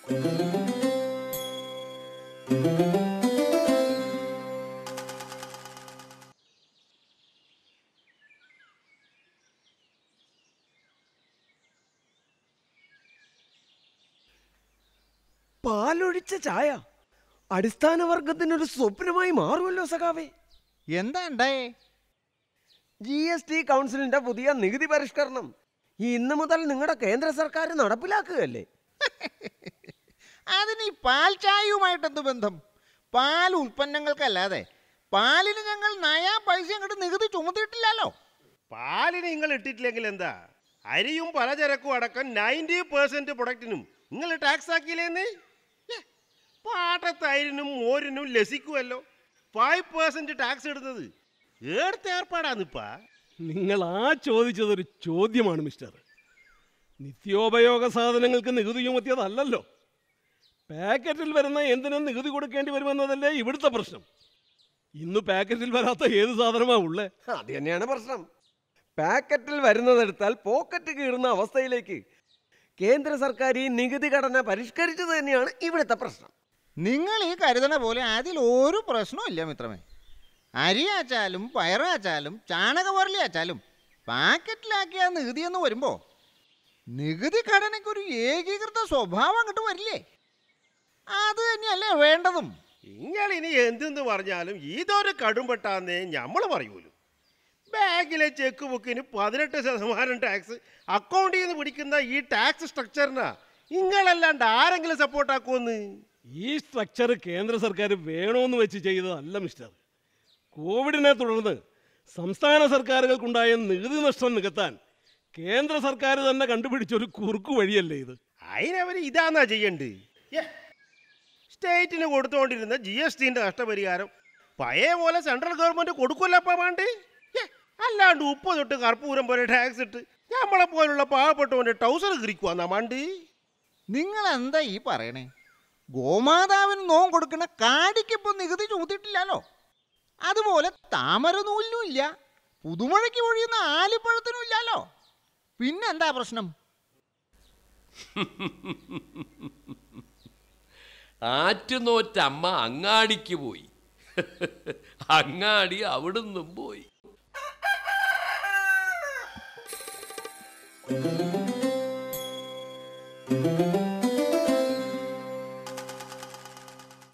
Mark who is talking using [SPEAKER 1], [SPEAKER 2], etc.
[SPEAKER 1] പാലൊഴിച്ച ചായ അടിസ്ഥാന വർഗത്തിനൊരു സ്വപ്നമായി മാറുമല്ലോ സഖാവേ
[SPEAKER 2] എന്താ ഉണ്ടായേ
[SPEAKER 1] ജി എസ് ടി കൗൺസിലിന്റെ പുതിയ നികുതി പരിഷ്കരണം ഈ ഇന്ന് മുതൽ നിങ്ങളുടെ കേന്ദ്ര സർക്കാർ നടപ്പിലാക്കുകയല്ലേ
[SPEAKER 2] അതിന് ഈ പാൽ ചായയുമായിട്ട് എന്ത് ബന്ധം പാൽ ഉൽപ്പന്നങ്ങൾക്കല്ലാതെ പാലിന് ഞങ്ങൾ നയാ പൈസ അങ്ങോട്ട് നികുതി ചുമത്തിയിട്ടില്ലല്ലോ
[SPEAKER 3] പാലിന് നിങ്ങൾ ഇട്ടിട്ടില്ലെങ്കിൽ എന്താ അരിയും പലചരക്കും അടക്കം നയൻറ്റി പെർസെന്റ് പ്രൊഡക്റ്റിനും നിങ്ങൾ ടാക്സ് ആക്കിയില്ലേന്ന് യ്യേ, പാട്ടത്തൈരിനും മോരിനും ലസിക്കുമല്ലോ ഫൈവ് പെർസെന്റ് ടാക്സ് ഇടുന്നത് ഏടുത്ത ഏർപ്പാടാന്നിപ്പാ
[SPEAKER 4] നിങ്ങൾ ആ ചോദിച്ചതൊരു ചോദ്യമാണ് മിസ്റ്റർ നിത്യോപയോഗ സാധനങ്ങൾക്ക് നികുതി ചുമത്തിയതല്ലല്ലോ പാക്കറ്റിൽ വരുന്ന എന്തിനും നികുതി കൊടുക്കേണ്ടി വരുമെന്നതല്ലേ ഇവിടുത്തെ പ്രശ്നം ഇന്ന് പാക്കറ്റിൽ വരാത്ത ഏത് സാധനമാണ് ഉള്ളേ
[SPEAKER 1] അത് തന്നെയാണ് പ്രശ്നം പാക്കറ്റിൽ വരുന്നതെടുത്താൽ പോക്കറ്റ് കീറുന്ന അവസ്ഥയിലേക്ക് കേന്ദ്ര സർക്കാർ ഈ നികുതി ഘടന പരിഷ്കരിച്ചത് തന്നെയാണ് ഇവിടുത്തെ പ്രശ്നം
[SPEAKER 2] നിങ്ങൾ ഈ കരുതണ പോലെ അതിൽ ഒരു പ്രശ്നവും ഇല്ല മിത്രമേ അരി ആച്ചാലും പയറാച്ചാലും ചാണകവരലി ആച്ചാലും പാക്കറ്റിലാക്കിയ നികുതി എന്ന് വരുമ്പോൾ നികുതി ഘടനയ്ക്കൊരു ഏകീകൃത സ്വഭാവം അങ്ങോട്ട് വരില്ലേ അത് തന്നെയല്ലേ വേണ്ടതും
[SPEAKER 3] നിങ്ങൾ ഇനി എന്തെന്ന് പറഞ്ഞാലും ഇതൊരു കടുംപെട്ടാന്നേ നമ്മൾ പറയൂലു ബാങ്കിലെ ചെക്ക് ബുക്കിന് പതിനെട്ട് ശതമാനം ടാക്സ് അക്കൗണ്ടിൽ നിന്ന് പിടിക്കുന്ന ഈ ടാക്സ് സ്ട്രക്ചറിനാ നിങ്ങളല്ലാണ്ട് ആരെങ്കിലും സപ്പോർട്ടാക്കുമെന്ന്
[SPEAKER 4] ഈ സ്ട്രക്ചർ കേന്ദ്ര സർക്കാർ വേണമെന്ന് വെച്ച് ചെയ്തതല്ല മിസ്റ്റർ കോവിഡിനെ തുടർന്ന് സംസ്ഥാന സർക്കാരുകൾക്കുണ്ടായ നികുതി നഷ്ടം നികത്താൻ കേന്ദ്ര സർക്കാർ തന്നെ കണ്ടുപിടിച്ചൊരു കുറുക്കു വഴിയല്ലേ ഇത്
[SPEAKER 3] അതിനവർ ഇതാന്നാ ചെയ്യണ്ട് യ്യേ, സ്റ്റേറ്റിന് കൊടുത്തുകൊണ്ടിരുന്ന ജി എസ് ടിന്റെ നഷ്ടപരിഹാരം പഴയ പോലെ സെൻട്രൽ ഗവൺമെന്റ് കൊടുക്കുമല്ലപ്പാ വേണ്ട അല്ലാണ്ട് ഉപ്പ് തൊട്ട് കർപ്പൂരം പോലെ ടാക്സ് ഇട്ട് നമ്മളെ പോലുള്ള പാവപ്പെട്ടവന്റെ ടൗസർ കിരിക്കുവാന്നാ മണ്ട്
[SPEAKER 2] നിങ്ങൾ എന്താ ഈ പറയണേ ഗോമാതാവിന് നോം കൊടുക്കുന്ന കാടിക്കിപ്പോൾ നികുതി ചുമത്തിയിട്ടില്ലല്ലോ അതുപോലെ താമര നൂലിനും ഇല്ല പുതുമഴയ്ക്ക് പൊഴിയുന്ന ആലിപ്പഴത്തിനും ഇല്ലല്ലോ പിന്നെന്താ പ്രശ്നം
[SPEAKER 5] ആറ്റുനോറ്റമ്മ അങ്ങാടിക്ക് പോയി അങ്ങാടി അവിടുന്നും പോയി